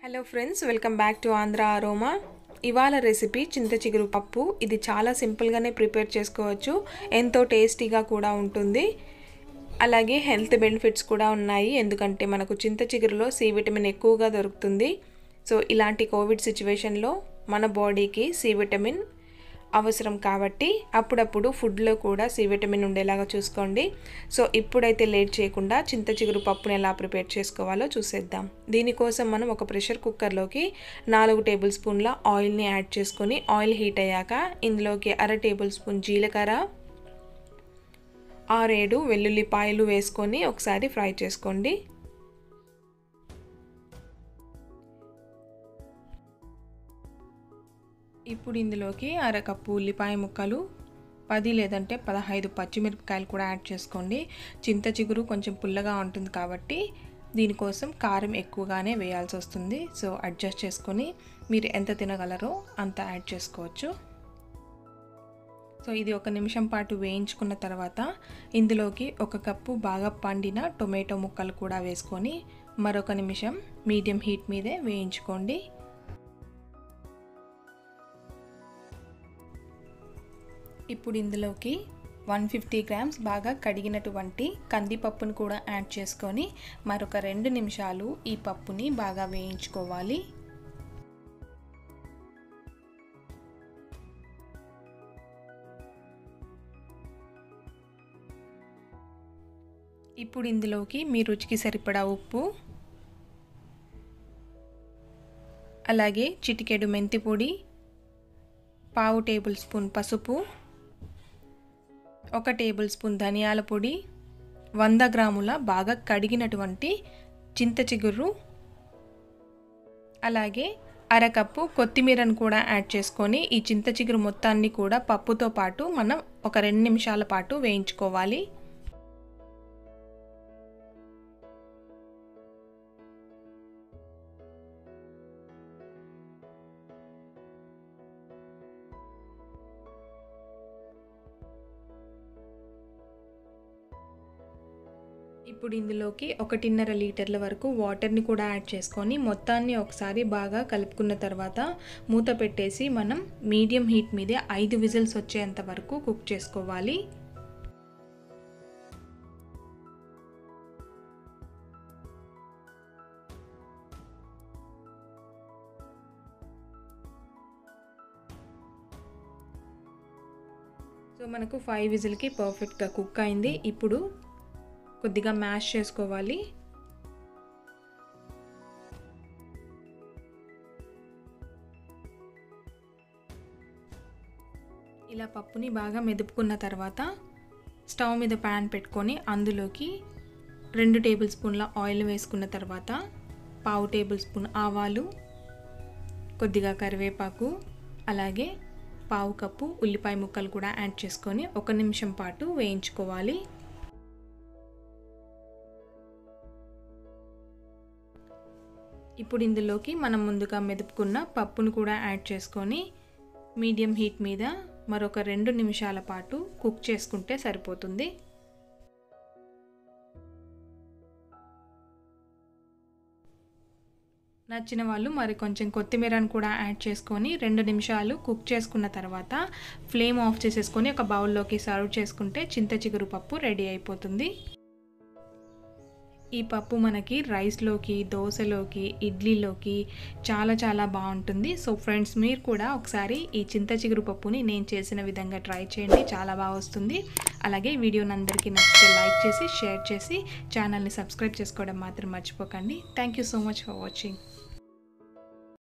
hello friends welcome back to Andhra aroma ఇవాళ recipe చింత చిగురు పప్పు ఇది చాలా సింపుల్గానే ప్రిపేర్ చేసుకోవచ్చు ఎంతో టేస్టీగా కూడా ఉంటుంది అలాగే హెల్త్ బెనిఫిట్స్ కూడా ఉన్నాయి ఎందుకంటే మనకు చింత చిగురులో సి విటమిన్ ఎక్కువగా దొరుకుతుంది సో ఇలాంటి కోవిడ్ సిచ్యువేషన్లో మన బాడీకి సి విటమిన్ అవసరం కాబట్టి అప్పుడప్పుడు ఫుడ్లో కూడా సి విటమిన్ ఉండేలాగా చూసుకోండి సో ఇప్పుడైతే లేట్ చేయకుండా చింత చిగురు పప్పుని ఎలా ప్రిపేర్ చేసుకోవాలో చూసేద్దాం దీనికోసం మనం ఒక ప్రెషర్ కుక్కర్లోకి నాలుగు టేబుల్ స్పూన్ల ఆయిల్ని యాడ్ చేసుకొని ఆయిల్ హీట్ అయ్యాక ఇందులోకి అర టేబుల్ స్పూన్ జీలకర్ర ఆరేడు వెల్లుల్లిపాయలు వేసుకొని ఒకసారి ఫ్రై చేసుకోండి ఇప్పుడు ఇందులోకి అరకప్పు ఉల్లిపాయ ముక్కలు పది లేదంటే పదహైదు పచ్చిమిరపకాయలు కూడా యాడ్ చేసుకోండి చింత చిగురు కొంచెం పుల్లగా ఉంటుంది కాబట్టి దీనికోసం కారం ఎక్కువగానే వేయాల్సి వస్తుంది సో అడ్జస్ట్ చేసుకొని మీరు ఎంత తినగలరో అంత యాడ్ చేసుకోవచ్చు సో ఇది ఒక నిమిషం పాటు వేయించుకున్న తర్వాత ఇందులోకి ఒక కప్పు బాగా పండిన టొమాటో ముక్కలు కూడా వేసుకొని మరొక నిమిషం మీడియం హీట్ మీదే వేయించుకోండి ఇప్పుడు ఇందులోకి వన్ ఫిఫ్టీ గ్రామ్స్ బాగా కడిగినటువంటి కందిపప్పును కూడా యాడ్ చేసుకొని మరొక రెండు నిమిషాలు ఈ పప్పుని బాగా వేయించుకోవాలి ఇప్పుడు ఇందులోకి మీ రుచికి సరిపడా ఉప్పు అలాగే చిటికెడు మెంతి పొడి పావు టేబుల్ స్పూన్ పసుపు ఒక టేబుల్ స్పూన్ ధనియాల పొడి వంద గ్రాముల బాగా కడిగినటువంటి చింత చిగురు అలాగే అరకప్పు కొత్తిమీరను కూడా యాడ్ చేసుకొని ఈ చింత చిగురు మొత్తాన్ని కూడా పప్పుతో పాటు మనం ఒక రెండు నిమిషాల పాటు వేయించుకోవాలి ఇప్పుడు ఇందులోకి ఒకటిన్నర లీటర్ల వరకు వాటర్ని కూడా యాడ్ చేసుకొని మొత్తాన్ని ఒకసారి బాగా కలుపుకున్న తర్వాత మూత పెట్టేసి మనం మీడియం హీట్ మీదే ఐదు విజిల్స్ వచ్చేంత వరకు కుక్ చేసుకోవాలి సో మనకు ఫైవ్ విజిల్కి పర్ఫెక్ట్గా కుక్ అయింది ఇప్పుడు కొద్దిగా మ్యాష్ చేసుకోవాలి ఇలా పప్పుని బాగా మెదుపుకున్న తర్వాత స్టవ్ మీద ప్యాన్ పెట్టుకొని అందులోకి రెండు టేబుల్ స్పూన్ల ఆయిల్ వేసుకున్న తర్వాత పావు టేబుల్ స్పూన్ ఆవాలు కొద్దిగా కరివేపాకు అలాగే పావు కప్పు ఉల్లిపాయ ముక్కలు కూడా యాడ్ చేసుకొని ఒక నిమిషం పాటు వేయించుకోవాలి ఇప్పుడు ఇందులోకి మనం ముందుగా మెదుపుకున్న పప్పును కూడా యాడ్ చేసుకొని మీడియం హీట్ మీద మరొక రెండు నిమిషాల పాటు కుక్ చేసుకుంటే సరిపోతుంది నచ్చిన వాళ్ళు మరి కొంచెం కొత్తిమీరను కూడా యాడ్ చేసుకొని రెండు నిమిషాలు కుక్ చేసుకున్న తర్వాత ఫ్లేమ్ ఆఫ్ చేసేసుకొని ఒక బౌల్లోకి సర్వ్ చేసుకుంటే చింత చిగురు పప్పు రెడీ అయిపోతుంది ఈ పప్పు మనకి రైస్లోకి దోశలోకి ఇడ్లీలోకి చాలా చాలా బాగుంటుంది సో ఫ్రెండ్స్ మీరు కూడా ఒకసారి ఈ చింత చిగురు పప్పుని నేను చేసిన విధంగా ట్రై చేయండి చాలా బాగా వస్తుంది అలాగే వీడియోని అందరికీ నచ్చితే లైక్ చేసి షేర్ చేసి ఛానల్ని సబ్స్క్రైబ్ చేసుకోవడం మాత్రం మర్చిపోకండి thank you so much for watching